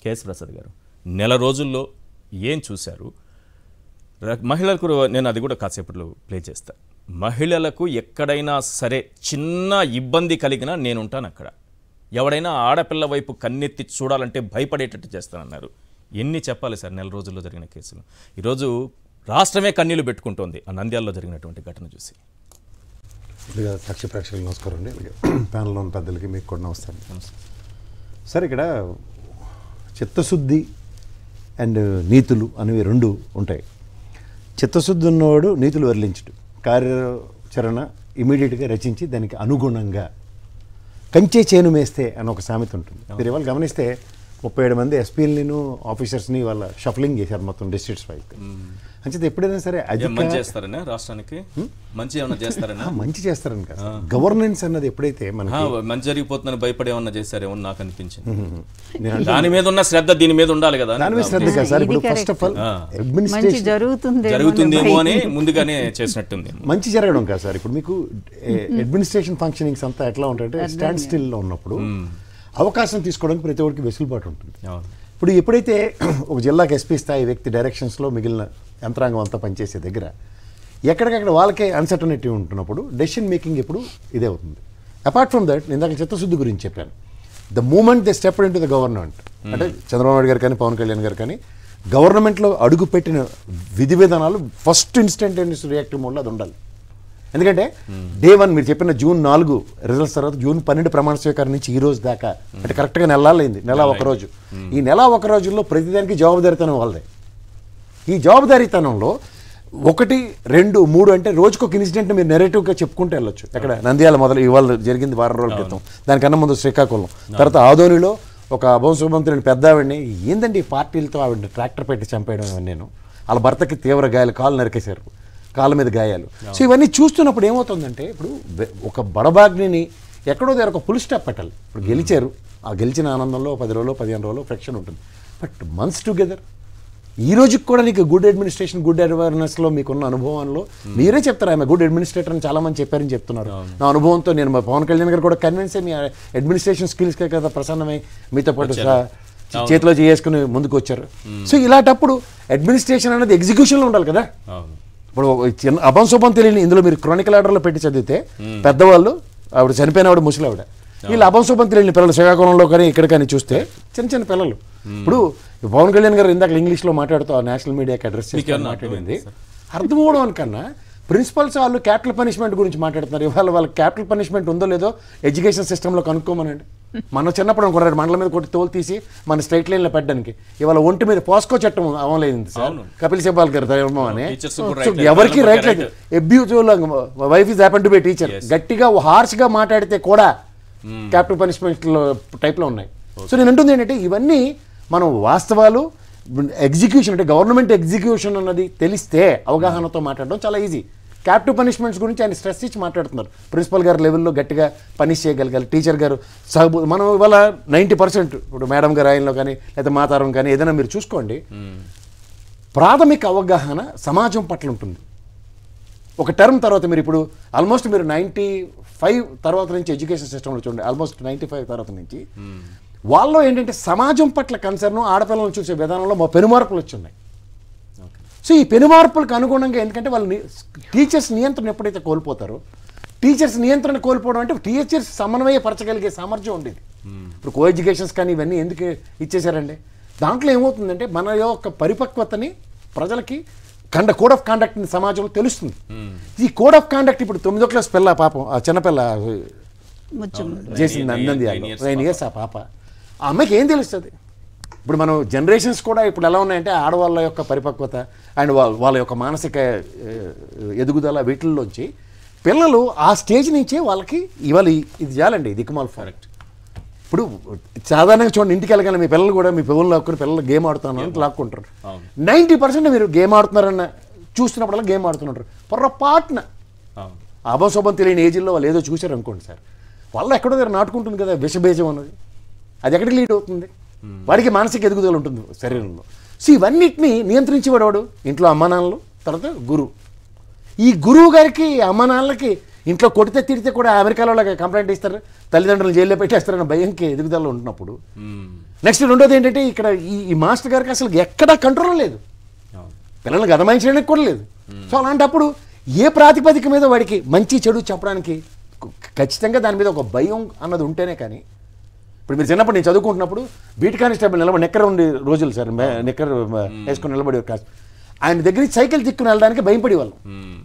KS Prasad గారు నెల రోజుల్లో ఏం చూశారు ర- మహిళలకు నేను అది కూడా కాసేపట్లో ప్లే చేస్తా మహిళలకు ఎక్కడైనా సరే చిన్న ఇబ్బంది కలిగినా నేను ఉంటాను అక్కడ ఎవడైనా ఆడపిల్ల వైపు కన్నెత్తి చూడాలంటే భయపడేటట్టు చేస్తానన్నారు ఎన్ని చెప్పాలి సార్ నెల రోజుల్లో జరిగిన కేసులు ఈరోజు రాష్ట్రమే కన్నీళ్లు పెట్టుకుంటోంది ఆ నంద్యాలలో జరిగినటువంటి ఘటన చూసి ముందుగా సాక్షి ప్రేక్షకులకు నమస్కారం అండి అలాగే ప్యానల్లో ఉన్న పెద్దలకి మీకు కూడా నమస్కారం సార్ ఇక్కడ చిత్తశుద్ధి అండ్ నీతులు అనేవి రెండు ఉంటాయి చిత్తశుద్ధి ఉన్నవాడు నీతులు వర్లించడు కార్యాచరణ ఇమీడియట్గా రచించి దానికి అనుగుణంగా కంచే చేను మేస్తే అని ఒక సామెత ఉంటుంది మీరు ఇవాళ గమనిస్తే ముప్పై ఏడు మంది ఎస్పీలను ఆఫీసర్స్ని వాళ్ళ షఫలింగ్ చేశారు మొత్తం డిస్ట్రిక్ట్స్ వైపు అంచేది ఎప్పుడైనా సరే ఏం మంచి అధిక చేస్తారనే రాష్ట్రానికి మంచి ఏమన్నా చేస్తారనే ఆ, మంచి చేస్తారని కాదు గవర్నెన్స్ అన్నది ఎప్పుడైతే మనకి ఆ, మంచి జరిగిపోతుందని భయపడి ఏమన్నా చేశారేమో అని నాకు అనిపించింది నేను దాని మీద ఉన్న శ్రద్ధ దీని మీద ఉండాలి కదా అని దాని మీద శ్రద్ధ కాదు సార్ ఇప్పుడు ఇది ఫస్ట్ ఆఫ్ ఆల్ ఆ. మంచి అడ్మినిస్ట్రేషన్ జరుగుతుంది జరుగుతుందేమో అని ముందుగానే చేసినట్టుంది మంచి జరగడం కాదు సార్ ఇప్పుడు మీకు అడ్మినిస్ట్రేషన్ ఫంక్షనింగ్స్ అంతా ఎట్లా ఉంటాయంటే స్టాండ్ స్టిల్లో ఉన్నప్పుడు అవకాశం తీసుకోవడానికి ప్రతి ఒక్కరికి వెసులుబాటు ఉంటుంది అవును ఇప్పుడు ఎప్పుడైతే ఒక జిల్లాకి ఎస్పీ స్థాయి వ్యక్తి డైరెక్షన్స్లో మిగిలిన యంత్రాంగం అంతా పనిచేసే దగ్గర ఎక్కడికక్కడ వాళ్ళకే అన్సర్టనిటీ ఉంటున్నప్పుడు డెసిషన్ మేకింగ్ ఎప్పుడు ఇదే అవుతుంది అపార్ట్ ఫ్రమ్ దట్ ఇందాక చిత్తశుద్ధి గురించి చెప్పాను the moment they step in to the government అంటే చంద్రబాబు నాయుడు గారు కానీ పవన్ కళ్యాణ్ గారు కానీ గవర్నమెంట్లో అడుగుపెట్టిన విధి విధానాలు ఫస్ట్ ఇన్స్టెంట్ రియాక్టివ్ మోడ్లో అది ఉండాలి ఎందుకంటే డే వన్ మీరు చెప్పిన జూన్ నాలుగు రిజల్ట్స్ తర్వాత జూన్ పన్నెండు ప్రమాణ స్వీకారం నుంచి ఈ రోజు దాకా అంటే కరెక్ట్గా నెలలైంది నెల ఒక రోజు ఈ నెల ఒక రోజుల్లో ప్రతిదానికి జవాబుదారీతనం వాళ్ళదే ఈ జవాబుదారీతనంలో ఒకటి రెండు మూడు అంటే రోజుకు ఒక ఇన్సిడెంట్ మీరు నెరేటివ్గా చెప్పుకుంటూ వెళ్ళొచ్చు ఎక్కడ నంద్యాల మొదలు ఇవాళ జరిగింది వారం రోజుల క్రితం దానికన్నా ముందు శ్రీకాకుళం తర్వాత ఆదోనిలో ఒక అభంశుభంతుని పెద్ద ఆవిడని ఏందండి ఈ పార్టీలతో ఆవిడ ట్రాక్టర్ పెట్టి చంపేయడం ఇవన్నీ నేను వాళ్ళ భర్తకి తీవ్ర గాయాలు కాలు నరికేశారు కాళ్ళ మీద గాయాలు సో ఇవన్నీ చూస్తున్నప్పుడు ఏమవుతుందంటే ఇప్పుడు వె- ఒక బడబాగ్ని ఎక్కడో దగ్గర ఒక పుల్ స్టాప్ పెట్టాలి ఇప్పుడు గెలిచారు ఆ గెలిచిన ఆనందంలో పది రోజులు పదిహేను రోజులు ఫ్రిక్షన్ ఉంటుంది బట్ మంత్స్ టుగెదర్ ఈ రోజుకి కూడా నీకు గుడ్ అడ్మినిస్ట్రేషన్ గుడ్ అవేర్నెస్లో మీకున్న అనుభవంలో మీరే చెప్తారు ఆమె గుడ్ అడ్మినిస్ట్రేటర్ అని చాలా మంది చెప్పారని చెప్తున్నారు నా అనుభవంతో నేను మా పవన్ కళ్యాణ్ గారు కూడా కన్విన్స్ అయ్యి మీ అడ్మినిస్ట్రేషన్ స్కిల్స్కే కదా ప్రసన్నమై మీతో పాటు సహా చేతిలో చేసుకుని ముందుకు వచ్చారు సో ఇలాంటప్పుడు అడ్మినిస్ట్రేషన్ అనేది ఎగ్జిక్యూషన్లో ఉండాలి కదా అవును ఇప్పుడు ఒక చిన్న అభంశుభం తెలియని ఇందులో మీరు క్రానికల్ ఆర్డర్లో పెట్టి చదివితే పెద్దవాళ్ళు ఆవిడ చనిపోయిన ఆవిడ ముసలావిడ వీళ్ళు అభంశుభం తెలియని పిల్లలు శ్రీకాకుళంలో కానీ ఇక్కడ కానీ చూస్తే చిన్న చిన్న పిల్లలు ఇప్పుడు ఈ పవన్ కళ్యాణ్ గారు ఇందాక ఇంగ్లీష్లో మాట్లాడుతూ ఆ నేషనల్ మీడియాకి అడ్రస్ చేసి మీకేమన్నా మాట్లాడింది అర్థం అవడం కన్నా ప్రిన్సిపల్స్ వాళ్ళు క్యాపిటల్ పనిష్మెంట్ గురించి మాట్లాడుతున్నారు ఇవాళ వాళ్ళకి క్యాపిటల్ పనిష్మెంట్ ఉందో లేదో ఎడ్యుకేషన్ సిస్టంలో కనుక్కోమనండి మన చిన్నప్పుడు అనుకున్నారు మండలం మీద కొట్టి తోలు తీసి మన స్ట్రైట్ లైన్లో పెట్టడానికి ఇవాళ ఒంటి మీద పోస్కో చట్టం అమలైంది సార్ అవును. కపిల్ సిబాల్ గారు ధర్మం అని Teachers కూడా సో right లేదు, ఎవరికి వాళ్ళకి రైట్ లేదు right. Abuse wife is happen to be teacher గట్టిగా హార్ష్ గా మాట్లాడితే కూడా క్యాపిటల్ పనిష్మెంట్ టైప్ లో ఉన్నాయి సో నేను అంటుంది ఏంటంటే ఇవన్నీ మనం వాస్తవాలు ఎగ్జిక్యూషన్ అంటే గవర్నమెంట్ ఎగ్జిక్యూషన్ అన్నది తెలిస్తే అవగాహనతో మాట్లాడడం చాలా ఈజీ క్యాపిటల్ పనిష్మెంట్స్ గురించి ఆయన స్ట్రెస్ ఇచ్చి మాట్లాడుతున్నారు ప్రిన్సిపల్ గారు లెవెల్లో గట్టిగా పనిష్ చేయగలగాలి టీచర్ గారు సహబు మనం ఇవాళ నైంటీ పర్సెంట్ ఇప్పుడు మేడం గారు ఆయనలో కానీ లేదా మాతారం కానీ ఏదైనా మీరు చూసుకోండి ప్రాథమిక అవగాహన సమాజం పట్ల ఉంటుంది ఒక టర్మ్ తర్వాత మీరు ఇప్పుడు ఆల్మోస్ట్ మీరు నైంటీ ఫైవ్ తర్వాత నుంచి ఎడ్యుకేషన్ సిస్టంలో చూడండి ఆల్మోస్ట్ నైంటీ ఫైవ్ తర్వాత నుంచి వాళ్ళలో ఏంటంటే సమాజం పట్ల కన్సర్న్ ఆడపిల్లలను చూసే విధానంలో మా పెనుమార్పులు వచ్చి ఉన్నాయి సో ఈ పెనుమార్పులకు అనుగుణంగా ఎందుకంటే వాళ్ళు టీచర్స్ నియంత్రణ ఎప్పుడైతే కోల్పోతారో టీచర్స్ నియంత్రణ కోల్పోవడం అంటే టీచర్స్ సమన్వయపరచగలిగే సామర్థ్యం ఉండేది ఇప్పుడు కో ఎడ్యుకేషన్స్ కానీ ఇవన్నీ ఎందుకు ఇచ్చేసారండి దాంట్లో ఏమవుతుందంటే మన యొక్క పరిపక్వతని ప్రజలకి కండ కోడ్ ఆఫ్ కాండక్ట్ సమాజంలో తెలుస్తుంది ఈ కోడ్ ఆఫ్ కాండక్ట్ ఇప్పుడు తొమ్మిదో క్లాస్ పిల్ల పాపం ఆ చిన్నపిల్ల ముచ్చం చేసింది nine నంది years నైన్ ఇయర్స్ ఆ పాప ఆ అమ్మాయికి ఏం తెలుస్తుంది ఇప్పుడు మనం జనరేషన్స్ కూడా ఇప్పుడు ఎలా ఉన్నాయంటే ఆడవాళ్ళ యొక్క పరిపక్వత అండ్ వాళ్ళ వాళ్ళ యొక్క మానసిక ఏ, ఎదుగుదల వీటిల్లోంచి పిల్లలు ఆ స్టేజ్ నుంచే వాళ్ళకి ఇవాళ ఈ- ఇది చాలండి దిక్కుమాల కరెక్ట్ ఇప్పుడు సాధారణంగా చూడండి ఇంటికి వెళ్ళగానే మీ పిల్లలు కూడా మీ పిల్లలు లాక్కుని పిల్లలు గేమ్ ఆడుతున్నాను అని లాక్కుంటారు నైంటీ పర్సెంట్ మీరు గేమ్ ఆడుతున్నారన్న చూస్తున్నప్పుడల్లా గేమ్ ఆడుతుంటారు పొర్రపాటున అవును అభశోభం తెలియని ఏజ్లో వాళ్ళు ఏదో చూశారు అనుకోండి సార్ వాళ్ళు ఎక్కడో దగ్గర నాటుకుంటుంది కదా విషబీజం అన్నది అది ఎక్కడికి లీడ్ అవుతుంది వాడికి మానసిక ఎదుగుదల ఉంటుంది శరీరంలో సో ఇవన్నిటిని నియంత్రించేవాడు ఇంట్లో అమ్మానాన్నలు తర్వాత గురువు ఈ గురువు గారికి అమ్మానాన్నలకి ఇంట్లో కొడితే తిడితే కూడా అమెరికాలో లాగా కంప్లైంట్ ఇస్తారు తల్లిదండ్రులు జైల్లో పెట్టేస్తారన్న భయంకి ఎదుగుదల ఉంటున్నప్పుడు నెక్స్ట్ రెండోది ఏంటంటే ఇక్కడ ఈ ఈ మాస్టర్ గారికి అసలు ఎక్కడా కంట్రోల్ లేదు అవును పిల్లల్ని గదమాయించడానికి కూడా లేదు సో అలాంటప్పుడు ఏ ప్రాతిపదిక మీద వాడికి మంచి చెడు చెప్పడానికి కు- ఖచ్చితంగా దాని మీద ఒక భయం అన్నది ఉంటేనే కానీ ఇప్పుడు మీరు చిన్నప్పుడు నేను చదువుకుంటున్నప్పుడు బీట్ కానిస్టేబుల్ నిలబడి నెక్కర ఉండే రోజులు సార్ మే- నెక్కర్ మ- వేసుకొని నిలబడి కాదు ఆయన దగ్గర నుంచి సైకిల్ తిక్కుని వెళ్ళడానికి భయపడి వాళ్ళం మ్మ్.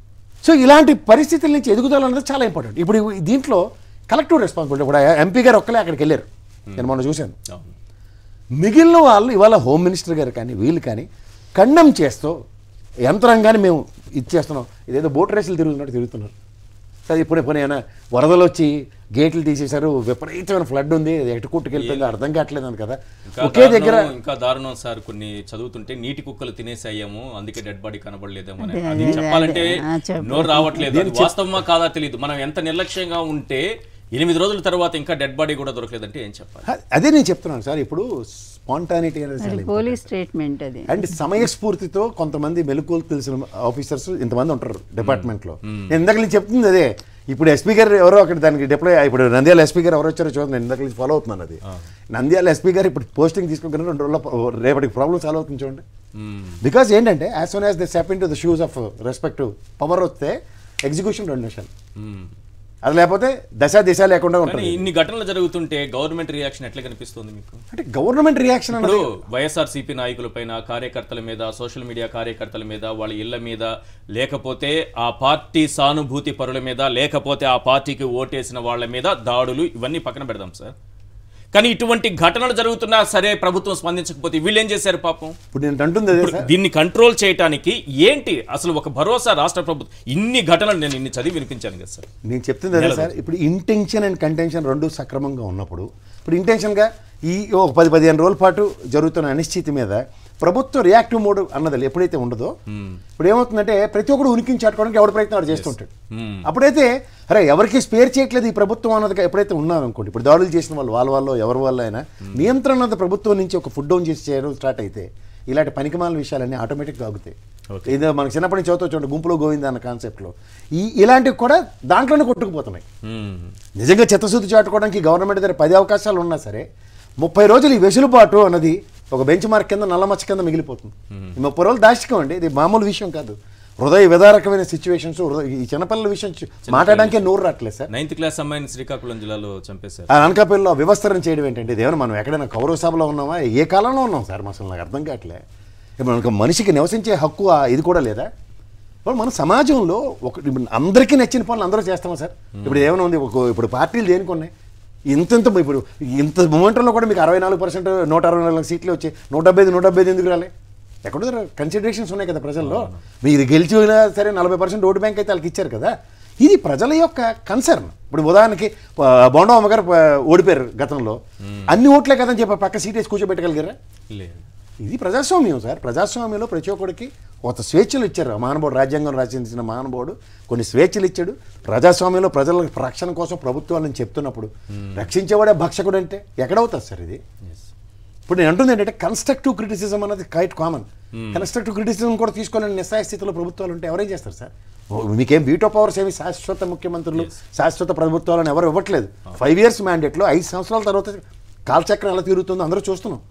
సో ఇలాంటి పరిస్థితుల నుంచి ఎదుగుదల అనేది చాలా ఇంపార్టెంట్ ఇప్పుడు ఈ- దీంట్లో కలెక్టివ్ రెస్పాన్సిబిలిటీ కూడా ఎంపీ గారు ఒక్కలే అక్కడికి వెళ్ళారు నేను మొన్న చూశాను అవును మిగిలిన వాళ్ళు ఇవాళ హోమ్ మినిస్టర్ గారు కానీ వీళ్ళు కానీ ఖండం చేస్తూ యంత్రాంగాన్ని మేము ఇచ్చేస్తున్నాం ఇదేదో బోట్ రేసులు తిరుగుతున్నట్టు తిరుగుతున్నారు సరే ఇప్పుడు ఇప్పుడు ఏమైనా వరదలు వచ్చి గేట్లు తీసేశారు విపరీతమైన ఫ్లడ్ ఉంది అది ఎటు కొట్టుకెళ్ళిపోయిందో అర్థం కావట్లేదు అని కదా ఇంకా ఒకే దగ్గర దారుణం- ఇంకా దారుణం సార్ కొన్ని చదువుతుంటే నీటి కుక్కలు తినేసాయేమో అందుకే డెడ్ బాడీ కనబడలేదేమో అని. అదే, అది అదే, చెప్పాలంటే అదే. ఆ, చెప్పు. నోరు రావట్లేదు అది వాస్తవమా కాదా తెలియదు మనం ఎంత నిర్లక్ష్యంగా ఉంటే ఎనిమిది రోజుల తర్వాత ఇంకా డెడ్ బాడీ కూడా దొరకలేదంటే ఏం చెప్పాలి అ- అదే నేను చెప్తున్నాను సార్ ఇప్పుడు స్పాంటానిటీ అనేది చాలా అది పోలీస్ స్టేట్మెంట్ అది అండ్ సమయస్ఫూర్తితో కొంతమంది మెలకువలు తెలిసిన ఆఫీసర్స్ ఇంతమంది ఉంటారు డిపార్ట్మెంట్లో నేను ఇందాక నుంచి చెప్తుంది అదే ఇప్పుడు ఎస్పీ గారు ఎవరో అక్కడ దానికి డిప్లాయ్ ఇప్పుడు నంద్యాల ఎస్పీ గారు ఎవరు వచ్చారో చూడండి నేను ఇందాక నుంచి ఫాలో అవుతున్నాను అది నంద్యాల ఎస్పీ గారు ఇప్పుడు పోస్టింగ్ తీసుకోగానే రెండు రోజుల్లో రేపటికి ప్రాబ్లమ్ సాల్వ్ అవుతుంది చూడండి మ్మ్. బికాజ్ ఏంటంటే as soon as the step in to the shoes of respect power వస్తే ఎగ్జిక్యూషన్ రెండు నిమిషాలు మ్మ్. అది లేకపోతే దశ దిశ లేకుండా కానీ ఉంటుంది ఇన్ని ఘటనలు జరుగుతుంటే గవర్నమెంట్ రియాక్షన్ ఎట్లా కనిపిస్తుంది మీకు అంటే గవర్నమెంట్ రియాక్షన్ ఇప్పుడు అన్నది వైఎస్ఆర్సీపీ నాయకులపైన కార్యకర్తల మీద సోషల్ మీడియా కార్యకర్తల మీద వాళ్ళ ఇళ్ల మీద లేకపోతే ఆ పార్టీ సానుభూతి పరుల మీద లేకపోతే ఆ పార్టీకి ఓటేసిన వాళ్ళ మీద దాడులు ఇవన్నీ పక్కన పెడదాం సార్ కానీ ఇటువంటి ఘటనలు జరుగుతున్నా సరే ప్రభుత్వం స్పందించకపోతే వీళ్ళు ఏం చేశారు పాపం ఇప్పుడు నేను అంటుంది అదే సార్ దీన్ని కంట్రోల్ చేయటానికి ఏంటి అసలు ఒక భరోసా రాష్ట్ర ప్రభుత్వం ఇన్ని ఘటనలు నేను ఇన్ని చదివి వినిపించాను కదా సార్ నేను చెప్తుంది అదే సార్ ఇప్పుడు ఇంటెన్షన్ అండ్ కంటెన్షన్ రెండు సక్రమంగా ఉన్నప్పుడు ఇప్పుడు ఇంటెన్షన్గా ఈ ఒక పది పదిహేను రోజుల పాటు జరుగుతున్న అనిశ్చితి మీద ప్రభుత్వం రియాక్టివ్ మోడ్ అన్నది ఎప్పుడైతే ఉండదో ఇప్పుడు ఏమవుతుందంటే ప్రతి ఒక్కడు ఉనికిని చాటుకోవడానికి ఎవరి ప్రయత్నం వాడు చేస్తుంటాడు అప్పుడైతే అరే ఎవరికి స్పేర్ చేయట్లేదు ఈ ప్రభుత్వం అన్నది ఎప్పుడైతే ఉన్నారనుకోండి అనుకోండి ఇప్పుడు దాడులు చేసిన వాళ్ళు వాళ్ళ వాళ్ళు ఎవరి వల్ల అయినా నియంత్రణ అన్నది ప్రభుత్వం నుంచి ఒక ఫుడ్ డౌన్ చేసి చేయడం స్టార్ట్ అయితే ఇలాంటి పనికిమాల విషయాలన్నీ ఆటోమేటిక్గా ఆగుతాయి ఇది మనకి చిన్నప్పటి నుంచి చదువుతూ చూడండి గుంపులో గోవింద అన్న కాన్సెప్ట్లో ఈ ఇలాంటివి కూడా దాంట్లోనే కొట్టుకుపోతున్నాయి మ్మ్. నిజంగా చిత్తశుద్ధి చాటుకోవడానికి గవర్నమెంట్ దగ్గర పది అవకాశాలు ఉన్నా సరే ముప్పై రోజులు ఈ వెసులుబాటు అన్నది ఒక బెంచ్ మార్క్ కింద నల్లమచ్చ కింద మిగిలిపోతుంది ఈ ముప్పై రోజులు దాచికం అండి ఇది మామూలు విషయం కాదు హృదయ విదారకమైన సిచ్యువేషన్స్ ఈ చిన్నపిల్లల విషయం చు- మాట్లాడడానికే నోరు రావట్లేదు సార్ నైన్త్ క్లాస్ అమ్మాయిని శ్రీకాకుళం జిల్లాలో చంపేశారు ఆ అనకాపల్లిలో వివస్తరణ చేయడం ఏంటంటే ఇదేమైనా మనం ఎక్కడైనా కౌరవ సభలో ఉన్నామా ఏ కాలంలో ఉన్నాం సార్ అసలు నాకు అర్థం కావట్లే ఇప్పుడు మనకు మనిషికి నివసించే హక్కు ఆ ఇది కూడా లేదా ఇప్పుడు మన సమాజంలో ఒక ఇప్పుడు అందరికీ నచ్చిన పనులు అందరూ చేస్తామా సార్ ఇప్పుడు ఏమైనా ఉంది ఒక ఇప్పుడు పార్టీలు దేనికి ఉన్నాయి ఇంత ఇంత ఇప్పుడు ఇంత మూమెంట్లో కూడా మీకు అరవై నాలుగు పర్సెంట్ నూట అరవై నాలుగు సీట్లు వచ్చాయి నూట డెబ్బై ఐదు నూట డెబ్బై ఐదు ఎందుకు రాలే ఎక్కడో కన్సిడరేషన్స్ ఉన్నాయి కదా ప్రజల్లో మీరు గెలిచినా సరే నలభై పర్సెంట్ ఓటు బ్యాంక్ అయితే వాళ్ళకి ఇచ్చారు కదా ఇది ప్రజల యొక్క కన్సర్న్ ఇప్పుడు ఉదాహరణకి బొండవ అమ్మగారు ఆ, ఓడిపోయారు గతంలో అన్ని ఓట్లే కదని చెప్పి పక్క సీట్ వేసి కూర్చోబెట్టగలిగారా లేదు ఇది ప్రజాస్వామ్యం సార్ ప్రజాస్వామ్యంలో ప్రతి ఒక్కడికి ఒక స్వేచ్ఛలు ఇచ్చారు ఆ మహానుభావుడు రాజ్యాంగం రచించిన మహానుభావుడు కొన్ని స్వేచ్ఛలు ఇచ్చాడు ప్రజాస్వామ్యంలో ప్రజల రక్షణ కోసం ప్రభుత్వాలను చెప్తున్నప్పుడు రక్షించేవాడే భక్షకుడు అంటే ఎక్కడవుతుంది సార్ ఇది Yes. ఇప్పుడు నేను అంటుంది ఏంటంటే కన్స్ట్రక్టివ్ క్రిటిసిజం అనేది కైట్ కామన్ కన్స్ట్రక్టివ్ క్రిటిసిజం కూడా తీసుకోలేని నిస్సాయ స్థితిలో ప్రభుత్వాలు ఉంటే ఎవరేం చేస్తారు సార్ ఓ, మీకేం వీటో పవర్స్ ఏమి శాశ్వత ముఖ్యమంత్రులు శాశ్వత ప్రభుత్వాలను ఎవరు ఇవ్వట్లేదు ఫైవ్ ఇయర్స్ మ్యాండేట్లో ఐదు సంవత్సరాల తర్వాత కాలచక్రం ఎలా తిరుగుతుందో అందరూ చూస్తున్నాం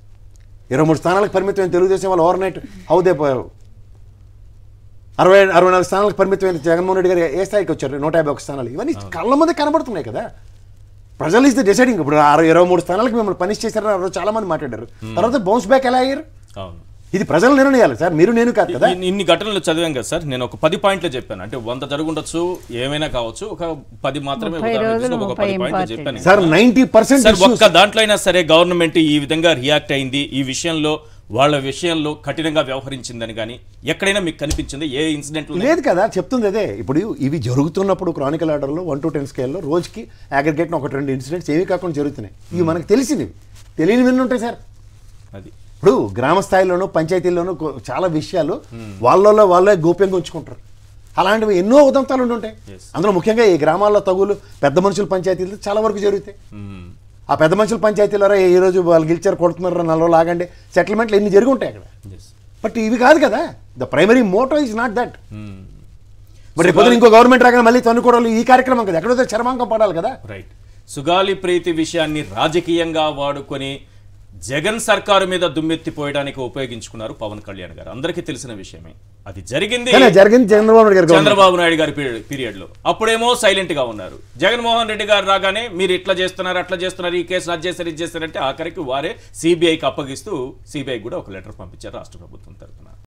ఇరవై మూడు స్థానాలకు పరిమితమైన తెలుగుదేశం వాళ్ళు ఓవర్ నైట్ హౌదే పోయారు అరవై అరవై నాలుగు స్థానాలకు పరిమితమైన జగన్మోహన్ రెడ్డి గారు ఏ స్థాయికి వచ్చారు నూట యాభై ఒక స్థానాలు ఇవన్నీ కళ్ళ ముందే కనబడుతున్నాయి కదా ప్రజలు ఇస్ ద డిసైడింగ్ ఇప్పుడు అరవై ఇరవై మూడు స్థానాలకు మిమ్మల్ని పనిష్ చేశారని ఆ రోజు చాలా మంది మాట్లాడారు తర్వాత బౌన్స్ బ్యాక్ ఎలా అయ్యారు అవును ఇది ప్రజల నిర్ణయాలు సార్ మీరు నేను కాదు కదా ఇన్ని- ఇన్ని ఘటనలు చదివాం కదా సార్ నేను ఒక పది పాయింట్లు చెప్పాను అంటే వంద జరుగుండొచ్చు ఏమైనా కావచ్చు ఒక పది మాత్రమే ముప్పై ఉదాహరణ రోజులు, తీసుకొని ఒక ముప్పై పది పాయింట్లు important. చెప్పాను సార్ నైన్టీ పర్సెంట్ సార్ ఒక్క దాంట్లో అయినా సరే గవర్నమెంట్ ఈ విధంగా రియాక్ట్ అయింది ఈ విషయంలో వాళ్ళ విషయంలో కఠినంగా వ్యవహరించిందని కానీ ఎక్కడైనా మీకు కనిపించింది ఏ ఇన్సిడెంట్ లేదు కదా చెప్తుంది అదే ఇప్పుడు ఇవి జరుగుతున్నప్పుడు క్రానికల్ ఆర్డర్లో వన్ టు టెన్ స్కేల్లో రోజుకి అగ్రిగేట్ ఒకటి రెండు ఇన్సిడెంట్స్ ఏవి కాకుండా జరుగుతున్నాయి ఇవి మనకు తెలిసినవి తెలియని విన్ని ఉంటాయి సార్ అది ఇప్పుడు గ్రామ స్థాయిలోనూ పంచాయతీల్లోనూ కొ- చాలా విషయాలు వాళ్ళలో వాళ్ళే గోప్యంగా ఉంచుకుంటారు అలాంటివి ఎన్నో ఉదంతాలు ఉండి ఉంటాయి Yes. అందులో ముఖ్యంగా ఈ గ్రామాల్లో తగులు పెద్ద మనుషుల పంచాయతీలు చాలా వరకు జరుగుతాయి మ్మ్. ఆ పెద్ద మనుషుల పంచాయతీలో ఈ రోజు వాళ్ళు గెలిచారు కొడుతున్నారు నెల రోజులు ఆగండి సెటిల్మెంట్లు ఎన్ని జరిగి ఉంటాయి అక్కడ Yes. బట్ ఇవి కాదు కదా the primary motto is not that hmm. But రేపు ఇంకో గవర్నమెంట్ రాగానే మళ్ళీ తన్నుకోవడం ఈ కార్యక్రమం కదా ఎక్కడో చరమాంకం పడాలి కదా రైట్ సుగాలి ప్రీతి విషయాన్ని రాజకీయంగా వాడుకొని జగన్ సర్కారు మీద దుమ్మెత్తిపోయడానికి ఉపయోగించుకున్నారు పవన్ కళ్యాణ్ గారు అందరికీ తెలిసిన విషయమే అది జరిగింది కానీ జరిగింది చంద్రబాబు నాయుడు గారు government. చంద్రబాబు నాయుడు గారి పీరియడ్ పీరియడ్ లో అప్పుడేమో సైలెంట్ గా ఉన్నారు జగన్మోహన్ రెడ్డి గారు రాగానే మీరు ఇట్లా చేస్తున్నారు అట్లా చేస్తున్నారు ఈ కేసు అది చేస్తారు ఇది చేస్తారంటే ఆఖరికి వారే సిబిఐకి అప్పగిస్తూ సిబిఐ కూడా ఒక లెటర్ పంపించారు రాష్ట్ర ప్రభుత్వం తరఫున